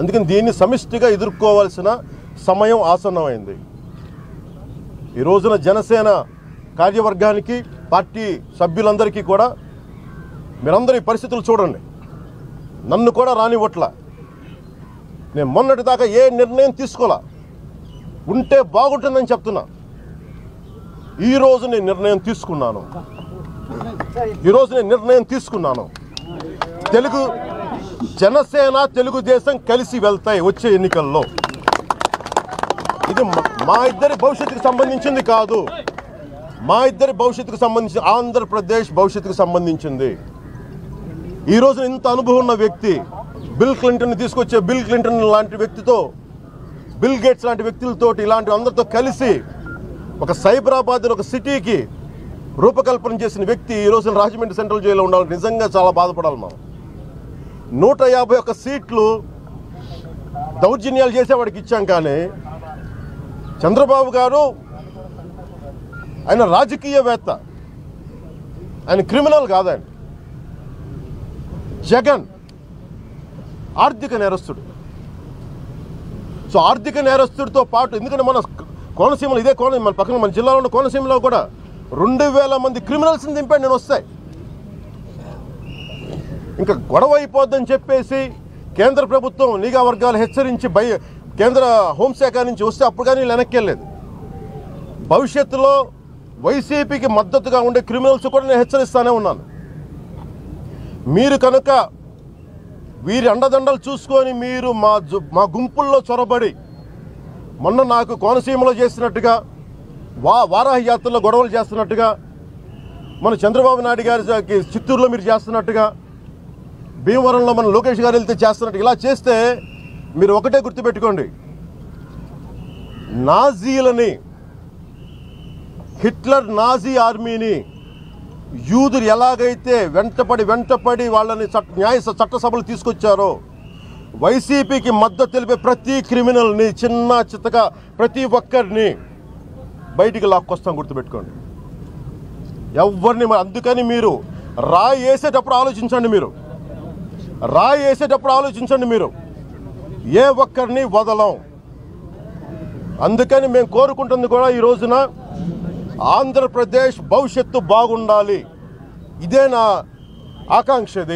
అందుకని దీన్ని సమిష్టిగా ఎదుర్కోవాల్సిన సమయం ఆసన్నమైంది ఈ రోజున జనసేన కార్యవర్గానికి పార్టీ సభ్యులందరికీ కూడా మీరందరూ ఈ పరిస్థితులు చూడండి నన్ను కూడా రానివ్వట్ల నేను మొన్నటి దాకా ఏ నిర్ణయం తీసుకోలా ఉంటే బాగుంటుందని చెప్తున్నా ఈరోజు నేను నిర్ణయం తీసుకున్నాను ఈరోజు నేను నిర్ణయం తీసుకున్నాను తెలుగు జనసేన తెలుగుదేశం కలిసి వెళ్తాయి వచ్చే ఎన్నికల్లో ఇది మ- మా ఇద్దరి భవిష్యత్తుకు సంబంధించింది కాదు మా ఇద్దరి భవిష్యత్తుకు సంబంధించి ఆంధ్రప్రదేశ్ భవిష్యత్తుకు సంబంధించింది ఈ రోజు ఇంత అనుభవం ఉన్న వ్యక్తి బిల్ క్లింటన్ తీసుకొచ్చే బిల్ క్లింటన్ లాంటి వ్యక్తితో బిల్ గేట్స్ లాంటి వ్యక్తులతోటి ఇలాంటి అందరితో కలిసి ఒక సైబరాబాద్ అనే ఒక సిటీకి రూపకల్పన చేసిన వ్యక్తి ఈ రోజున రాజమండ్రి సెంట్రల్ జైల్లో ఉండాలి నిజంగా చాలా బాధపడాలి మనం నూట యాభై ఒక్క సీట్లు దౌర్జన్యాలు చేసేవాడికి ఇచ్చాం కానీ చంద్రబాబు గారు ఆయన రాజకీయవేత్త ఆయన క్రిమినల్ కాదండి జగన్ ఆర్థిక నేరస్తుడు సో ఆర్థిక నేరస్తుడితో పాటు ఎందుకంటే మన కోనసీమలో ఇదే కోన మన పక్కన మన జిల్లాలో ఉన్న కోనసీమలో కూడా రెండు వేల మంది క్రిమినల్స్ని దింపాడు నేను వస్తాయి ఇంకా గొడవ అయిపోద్దని చెప్పేసి కేంద్ర ప్రభుత్వం నిఘా వర్గాలు హెచ్చరించి బయ కేంద్ర హోంశాఖ నుంచి వస్తే అప్పుడు కానీ వీళ్ళు వెనక్కి వెళ్ళలేదు భవిష్యత్తులో వైసీపీకి మద్దతుగా ఉండే క్రిమినల్స్ కూడా నేను హెచ్చరిస్తానే ఉన్నాను మీరు కనుక వీరి అండదండలు చూసుకొని మీరు మా జు- మా గుంపుల్లో చొరబడి మొన్న నాకు కోనసీమలో చేసినట్టుగా వా వారాహ యాత్రలో గొడవలు చేస్తున్నట్టుగా మన చంద్రబాబు నాయుడు గారికి చిత్తూరులో మీరు చేస్తున్నట్టుగా భీమవరంలో మన లోకేష్ గారు వెళ్తే చేస్తున్నట్టు ఇలా చేస్తే మీరు ఒకటే గుర్తుపెట్టుకోండి నాజీలని హిట్లర్ నాజీ ఆర్మీని యూదులు ఎలాగైతే వెంటపడి వెంటపడి వాళ్ళని చట్ట న్యాయ స- చట్టసభలు తీసుకొచ్చారో వైసీపీకి మద్దతు తెలిపే ప్రతి క్రిమినల్ని చిన్న చిత్తగా ప్రతి ఒక్కరిని బయటికి లాక్కొస్తాం గుర్తుపెట్టుకోండి ఎవరిని మ- అందుకని మీరు రాయి వేసేటప్పుడు ఆలోచించండి మీరు రాయి వేసేటప్పుడు ఆలోచించండి మీరు ఏ ఒక్కరిని వదలం అందుకని మేము కోరుకుంటుంది కూడా ఈ రోజున ఆంధ్రప్రదేశ్ భవిష్యత్తు బాగుండాలి ఇదే నా ఆకాంక్ష ఇది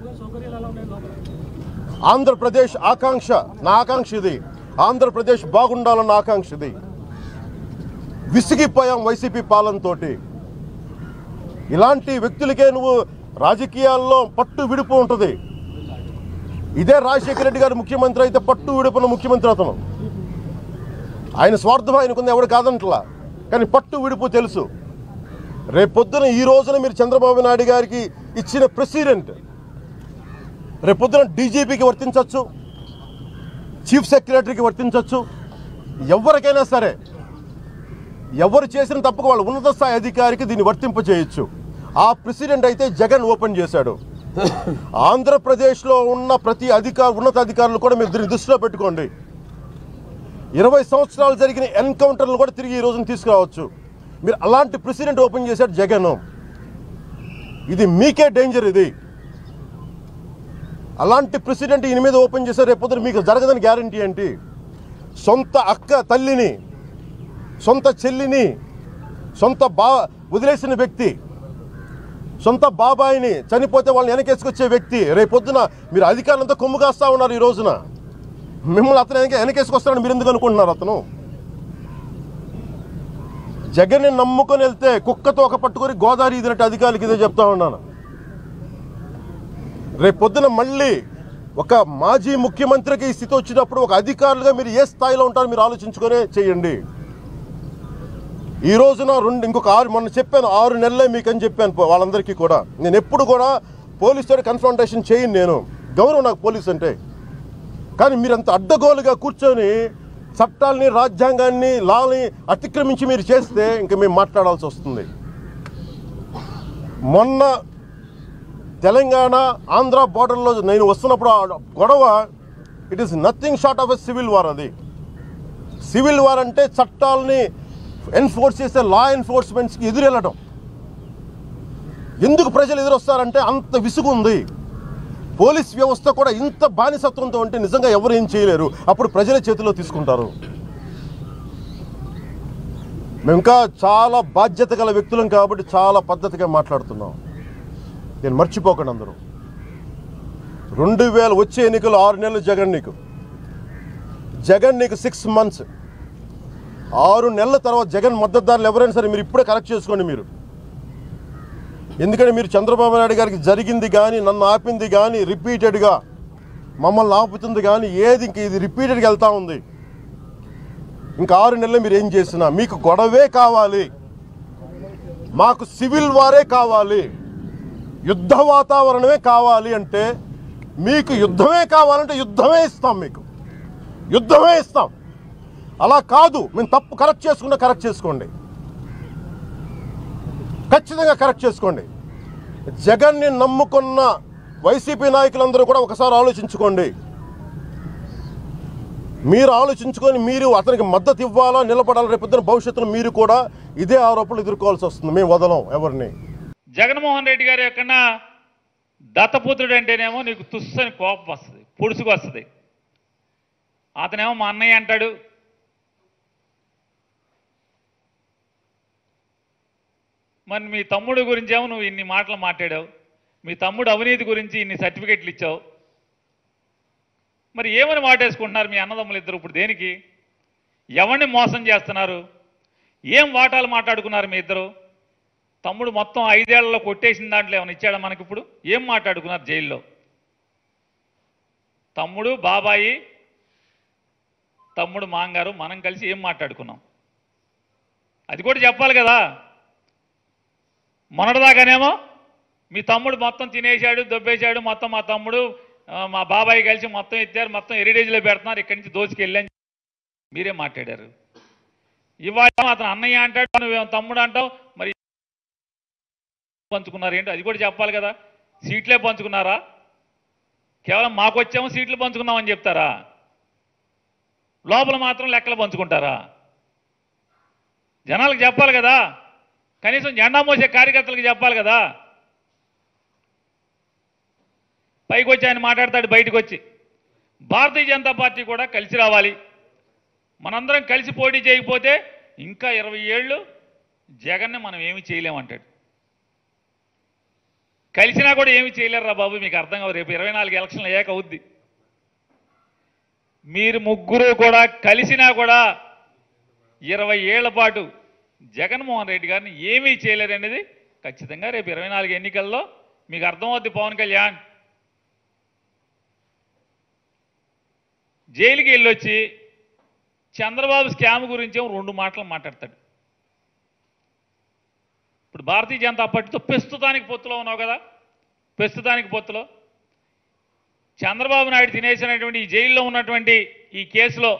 ఆంధ్రప్రదేశ్ ఆకాంక్ష నా ఆకాంక్ష ఇది ఆంధ్రప్రదేశ్ బాగుండాలన్న ఆకాంక్ష ఇది విసిగిపోయాం వైసీపీ పాలనతోటి ఇలాంటి వ్యక్తులకే నువ్వు రాజకీయాల్లో పట్టు విడుపు ఉంటుంది ఇదే రాజశేఖర రెడ్డి గారు ముఖ్యమంత్రి అయితే పట్టు విడుపున ముఖ్యమంత్రి అతను ఆయన స్వార్థం ఆయనకుంది ఎవడు కాదంటలా కానీ పట్టు విడుపు తెలుసు రేపొద్దున ఈ రోజున మీరు చంద్రబాబు నాయుడు గారికి ఇచ్చిన ప్రెసిడెంట్ రేపొద్దున డీజీపీకి వర్తించవచ్చు చీఫ్ సెక్రటరీకి వర్తించవచ్చు ఎవరికైనా సరే ఎవరు చేసిన తప్పుకు వాళ్ళ ఉన్నత స్థాయి అధికారికి దీన్ని వర్తింప చేయొచ్చు ఆ ప్రెసిడెంట్ అయితే జగన్ ఓపెన్ చేశాడు ఆంధ్రప్రదేశ్లో ఉన్న ప్రతి అధికార ఉన్నత అధికారులు కూడా మీరు దీన్ని దృష్టిలో పెట్టుకోండి ఇరవై సంవత్సరాలు జరిగిన ఎన్కౌంటర్లు కూడా తిరిగి ఈ రోజున తీసుకురావచ్చు మీరు అలాంటి ప్రెసిడెంట్ ఓపెన్ చేశాడు జగన్ ఇది మీకే డేంజర్ ఇది అలాంటి ప్రెసిడెంట్ ఈయన మీద ఓపెన్ చేశారు రేపొద్దున మీకు జరగదని గ్యారంటీ ఏంటి సొంత అక్క తల్లిని సొంత చెల్లిని సొంత బా వదిలేసిన వ్యక్తి సొంత బాబాయిని చనిపోతే వాళ్ళని వెనకేసుకొచ్చే వ్యక్తి రేపొద్దున మీరు అధికారులంతా కొమ్ము కాస్తా ఉన్నారు ఈ రోజున మిమ్మల్ని అతను వెనక వెనకేసుకొస్తాడని మీరు ఎందుకు అనుకుంటున్నారు అతను జగన్ని నమ్ముకొని వెళ్తే కుక్కతో ఒక పట్టుకొని గోదావరి ఇదినట్టు అధికారులకి ఇదే చెప్తా ఉన్నాను రేపు పొద్దున మళ్ళీ ఒక మాజీ ముఖ్యమంత్రికి ఈ స్థితి వచ్చినప్పుడు ఒక అధికారులుగా మీరు ఏ స్థాయిలో ఉంటారో మీరు ఆలోచించుకొనే చేయండి ఈ రోజున రెండు ఇంకొక ఆరు మొన్న చెప్పాను ఆరు నెలలే మీకు అని చెప్పాను పో- వాళ్ళందరికీ కూడా నేను ఎప్పుడు కూడా పోలీసుతో కన్ఫ్రంటేషన్ చేయను నేను గౌరవం నాకు పోలీస్ అంటే కానీ మీరంత అడ్డగోలుగా కూర్చొని చట్టాలని రాజ్యాంగాన్ని లాని అతిక్రమించి మీరు చేస్తే ఇంకా మేము మాట్లాడాల్సి వస్తుంది మొన్న తెలంగాణ ఆంధ్ర బార్డర్లో నేను వస్తున్నప్పుడు ఆ గొడవ it is nothing short of a civil war అది సివిల్ వార్ అంటే చట్టాలని ఎన్ఫోర్స్ చేసే లా ఎన్ఫోర్స్మెంట్స్కి ఎదురెళ్ళడం ఎందుకు ప్రజలు ఎదురొస్తారంటే అంత విసుగు ఉంది పోలీస్ వ్యవస్థ కూడా ఇంత బానిసత్వంతో ఉంటే నిజంగా ఎవరు ఏం చేయలేరు అప్పుడు ప్రజల చేతిలో తీసుకుంటారు మేము ఇంకా చాలా బాధ్యత గల వ్యక్తులం కాబట్టి చాలా పద్ధతిగా మాట్లాడుతున్నాం నేను మర్చిపోకండి అందరూ రెండు వేల వచ్చే ఎన్నికలు ఆరు నెలలు జగన్ నీకు జగన్ నీకు సిక్స్ మంత్స్ ఆరు నెలల తర్వాత జగన్ మద్దతుదారులు ఎవరైనా సరే మీరు ఇప్పుడే కరెక్ట్ చేసుకోండి మీరు ఎందుకంటే మీరు చంద్రబాబు నాయుడు గారికి జరిగింది కానీ నన్ను ఆపింది కానీ రిపీటెడ్గా మమ్మల్ని ఆపుతుంది కానీ ఏది ఇంక ఇది రిపీటెడ్గా వెళ్తా ఉంది ఇంకా ఆరు నెలలు మీరు ఏం చేసినా మీకు గొడవే కావాలి మాకు సివిల్ వారే కావాలి యుద్ధ వాతావరణమే కావాలి అంటే మీకు యుద్ధమే కావాలంటే యుద్ధమే ఇస్తాం మీకు యుద్ధమే ఇస్తాం అలా కాదు మేము తప్పు కరెక్ట్ చేసుకుంటే కరెక్ట్ చేసుకోండి ఖచ్చితంగా కరెక్ట్ చేసుకోండి జగన్ని నమ్ముకున్న వైసీపీ నాయకులందరూ కూడా ఒకసారి ఆలోచించుకోండి మీరు ఆలోచించుకొని మీరు అతనికి మద్దతు ఇవ్వాలా నిలబడాలా రేపొద్దున భవిష్యత్తులో మీరు కూడా ఇదే ఆరోపణలు ఎదుర్కోవాల్సి వస్తుంది మేము వదలం ఎవరిని జగన్మోహన్ రెడ్డి గారి యొక్క దత్తపుత్రుడు అంటేనేమో నీకు తుస్సని కోపం వస్తుంది పొడుసుకు వస్తుంది అతనేమో మా అన్నయ్య అంటాడు మరి మీ తమ్ముడు గురించేమో నువ్వు ఇన్ని మాటలు మాట్లాడావు మీ తమ్ముడు అవినీతి గురించి ఇన్ని సర్టిఫికెట్లు ఇచ్చావు మరి ఏమని వాటేసుకుంటున్నారు మీ అన్నదమ్ములు ఇద్దరు ఇప్పుడు దేనికి ఎవరిని మోసం చేస్తున్నారు ఏం వాటాలు మాట్లాడుకున్నారు మీ ఇద్దరు తమ్ముడు మొత్తం ఐదేళ్లలో కొట్టేసిన దాంట్లో ఏమైనా ఇచ్చాడా మనకి ఇప్పుడు ఏం మాట్లాడుకున్నారు జైల్లో తమ్ముడు బాబాయి తమ్ముడు మాంగారు మనం కలిసి ఏం మాట్లాడుకున్నాం అది కూడా చెప్పాలి కదా మొన్నటిదాకానేమో మీ తమ్ముడు మొత్తం తినేశాడు దొబ్బేశాడు మొత్తం మా తమ్ముడు ఆ, మా బాబాయ్ కలిసి మొత్తం ఎత్తారు మొత్తం హెరిటేజ్లో పెడుతున్నారు ఇక్కడి నుంచి దోచుకెళ్ళని మీరే మాట్లాడారు ఇవాళ అతను అన్నయ్య అంటాడు నువ్వేమో తమ్ముడు అంటావు మరి పంచుకున్నారు ఏంటో అది కూడా చెప్పాలి కదా సీట్లే పంచుకున్నారా కేవలం మాకు వచ్చాము సీట్లు పంచుకున్నామని చెప్తారా లోపల మాత్రం లెక్కలు పంచుకుంటారా జనాలకు చెప్పాలి కదా కనీసం జెండా మోసే కార్యకర్తలకు చెప్పాలి కదా పైకి వచ్చి ఆయన మాట్లాడతాడు బయటకు వచ్చి భారతీయ జనతా పార్టీ కూడా కలిసి రావాలి మనందరం కలిసి పోటీ చేయకపోతే ఇంకా ఇరవై ఏళ్ళు జగన్ని మనం ఏమి చేయలేమంటాడు కలిసినా కూడా ఏమి చేయలేరురా బాబు మీకు అర్థం కాదు రేపు ఇరవై నాలుగు ఎలక్షన్లు అయ్యాక అవుద్ది మీరు ముగ్గురు కూడా కలిసినా కూడా ఇరవై ఏళ్ల పాటు జగన్మోహన్ రెడ్డి గారిని ఏమీ చేయలేరు అనేది ఖచ్చితంగా రేపు ఇరవై నాలుగు ఎన్నికల్లో మీకు అర్థమవుద్ది పవన్ కళ్యాణ్ జైలుకి వెళ్ళొచ్చి చంద్రబాబు స్కామ్ గురించి ఏమో రెండు మాటలు మాట్లాడతాడు ఇప్పుడు భారతీయ జనతా పార్టీతో ప్రస్తుతానికి పొత్తులో ఉన్నావు కదా ప్రస్తుతానికి పొత్తులో చంద్రబాబు నాయుడు తినేసినటువంటి ఈ జైల్లో ఉన్నటువంటి ఈ కేసులో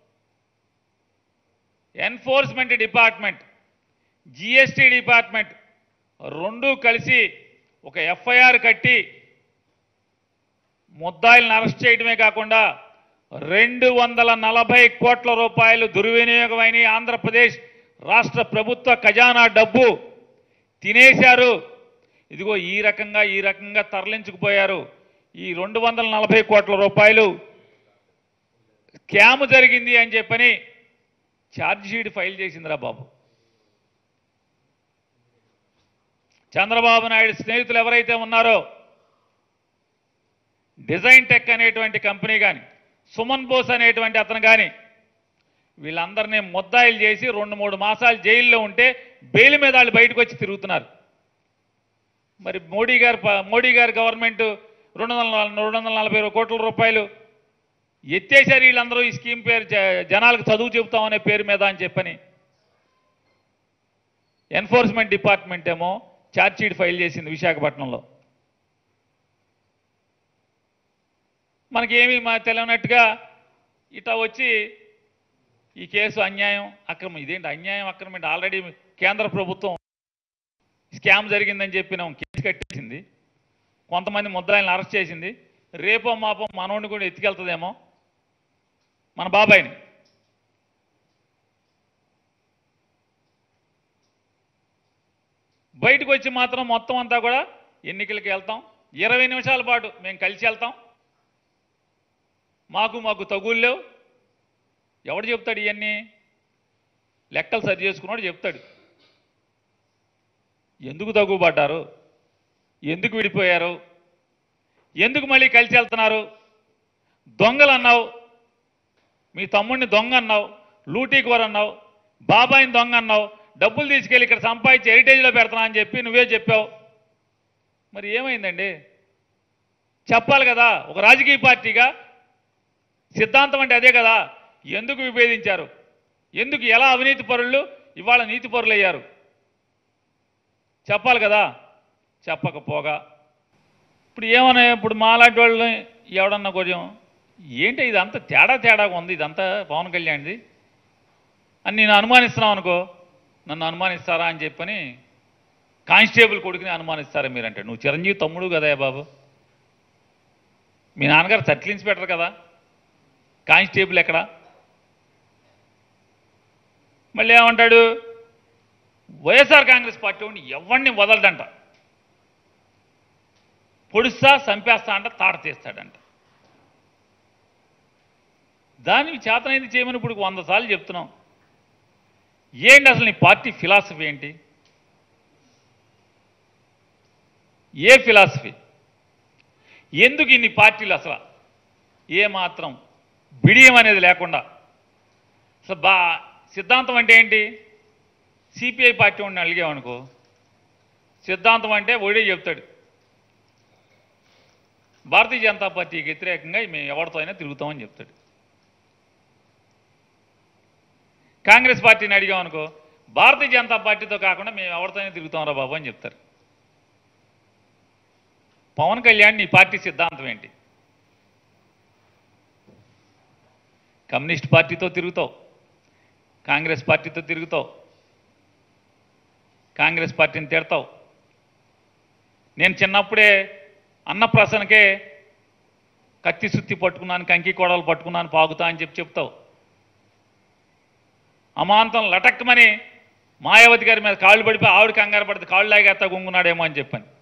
ఎన్ఫోర్స్మెంట్ డిపార్ట్మెంట్ జిఎస్టీ డిపార్ట్మెంట్ రెండూ కలిసి ఒక ఎఫ్ఐఆర్ కట్టి ముద్దాయిలను అరెస్ట్ చేయడమే కాకుండా రెండు వందల నలభై కోట్ల రూపాయలు దుర్వినియోగమైన ఆంధ్రప్రదేశ్ రాష్ట్ర ప్రభుత్వ ఖజానా డబ్బు తినేశారు ఇదిగో ఈ రకంగా ఈ రకంగా తరలించుకుపోయారు ఈ రెండు వందల నలభై కోట్ల రూపాయలు స్కామ్ జరిగింది అని చెప్పని ఛార్జ్ షీట్ ఫైల్ చేసిందిరా బాబు చంద్రబాబు నాయుడు స్నేహితులు ఎవరైతే ఉన్నారో డిజైన్ టెక్ అనేటువంటి కంపెనీ కానీ సుమన్ బోస్ అనేటువంటి అతను కానీ వీళ్ళందరినీ ముద్దాయిలు చేసి రెండు మూడు మాసాలు జైల్లో ఉంటే బెయిల్ మీద వాళ్ళు బయటకు వచ్చి తిరుగుతున్నారు మరి మోడీ గారు ప- మోడీ గారి గవర్నమెంట్ రెండు వందల నల- రెండు వందల నలభై కోట్ల రూపాయలు ఎత్తేసారు వీళ్ళందరూ ఈ స్కీమ్ పేరు జ- జనాలకు చదువు చెబుతామనే పేరు మీద అని చెప్పని ఎన్ఫోర్స్మెంట్ డిపార్ట్మెంట్ ఏమో ఛార్జ్ షీట్ ఫైల్ చేసింది విశాఖపట్నంలో మనకేమీ మా తెలియనట్టుగా ఇట్లా వచ్చి ఈ కేసు అన్యాయం అక్రమం ఇదేంటి అన్యాయం అక్రమం ఏంటి ఆల్రెడీ కేంద్ర ప్రభుత్వం స్కామ్ జరిగిందని చెప్పి నేను కేసు కట్టేసింది కొంతమంది ముద్దాయిలను అరెస్ట్ చేసింది రేపో మాపో మనోడిని కూడా ఎత్తుకెళ్తుందేమో మన బాబాయిని బయటకు వచ్చి మాత్రం మొత్తం అంతా కూడా ఎన్నికలకు వెళ్తాం ఇరవై నిమిషాల పాటు మేము కలిసి వెళ్తాం మాకు మాకు తగులు లేవు ఎవడు చెప్తాడు ఇవన్నీ లెక్కలు సరి చేసుకున్నాడు చెప్తాడు ఎందుకు తగ్గుపడ్డారు ఎందుకు విడిపోయారు ఎందుకు మళ్ళీ కలిసి వెళ్తున్నారు దొంగలు అన్నావు మీ తమ్ముడిని దొంగ అన్నావు లూటీకోర అన్నావు బాబాయిని దొంగ అన్నావు డబ్బులు తీసుకెళ్ళి ఇక్కడ సంపాదించి హెరిటేజ్లో పెడతానా అని చెప్పి నువ్వే చెప్పావు మరి ఏమైందండి చెప్పాలి కదా ఒక రాజకీయ పార్టీగా సిద్ధాంతం అంటే అదే కదా ఎందుకు విభేదించారు ఎందుకు ఎలా అవినీతి పరులు ఇవాళ నీతి పరులు అయ్యారు చెప్పాలి కదా చెప్పకపోగా ఇప్పుడు ఏమన్నా ఇప్పుడు మాలాంటి వాళ్ళని ఎవడన్నా కొంచెం ఏంటి ఇదంతా తేడా తేడాగా ఉంది ఇదంతా పవన్ కళ్యాణ్ది అని నేను అనుమానిస్తున్నాం అనుకో నన్ను అనుమానిస్తారా అని చెప్పని కానిస్టేబుల్ కొడుకుని అనుమానిస్తారా మీరంటే నువ్వు చిరంజీవి తమ్ముడు కదా బాబు మీ నాన్నగారు సర్కిల్ ఇన్స్పెక్టర్ కదా కానిస్టేబుల్ ఎక్కడ మళ్ళీ ఏమంటాడు వైఎస్ఆర్ కాంగ్రెస్ పార్టీ వాడిని ఎవరిని వదలడంట పొడుస్తా చంపేస్తా అంట తాట తీస్తాడంట దానికి చేతనైంది చేయమని ఇప్పుడు వంద సార్లు చెప్తున్నాం ఏంటి అసలు నీ పార్టీ ఫిలాసఫీ ఏంటి ఏ ఫిలాసఫీ ఎందుకు ఇన్ని పార్టీలు అసలు ఏ మాత్రం బిడియం అనేది లేకుండా అసలు బా సిద్ధాంతం అంటే ఏంటి సిపిఐ పార్టీ వాడిని అడిగామనుకో సిద్ధాంతం అంటే ఒడే చెప్తాడు భారతీయ జనతా పార్టీకి వ్యతిరేకంగా మేము ఎవరితో అయినా తిరుగుతామని చెప్తాడు కాంగ్రెస్ పార్టీని అడిగామనుకో భారతీయ జనతా పార్టీతో కాకుండా మేము ఎవరితో అయినా తిరుగుతాం రా బాబు అని చెప్తారు పవన్ కళ్యాణ్ నీ పార్టీ సిద్ధాంతం ఏంటి కమ్యూనిస్ట్ పార్టీతో తిరుగుతావు కాంగ్రెస్ పార్టీతో తిరుగుతావు కాంగ్రెస్ పార్టీని తిడతావు నేను చిన్నప్పుడే అన్నప్రాసనకే కత్తి సుత్తి పట్టుకున్నాను కంకి కోడలు పట్టుకున్నాను పాగుతా అని చెప్పి చెప్తావు అమాంతం లటక్కమని మాయావతి గారి మీద కాళ్ళు పడిపోయి ఆవిడ కంగారు పడితే కాళ్ళు లాగేస్తా గుంగున్నాడేమో అని చెప్పని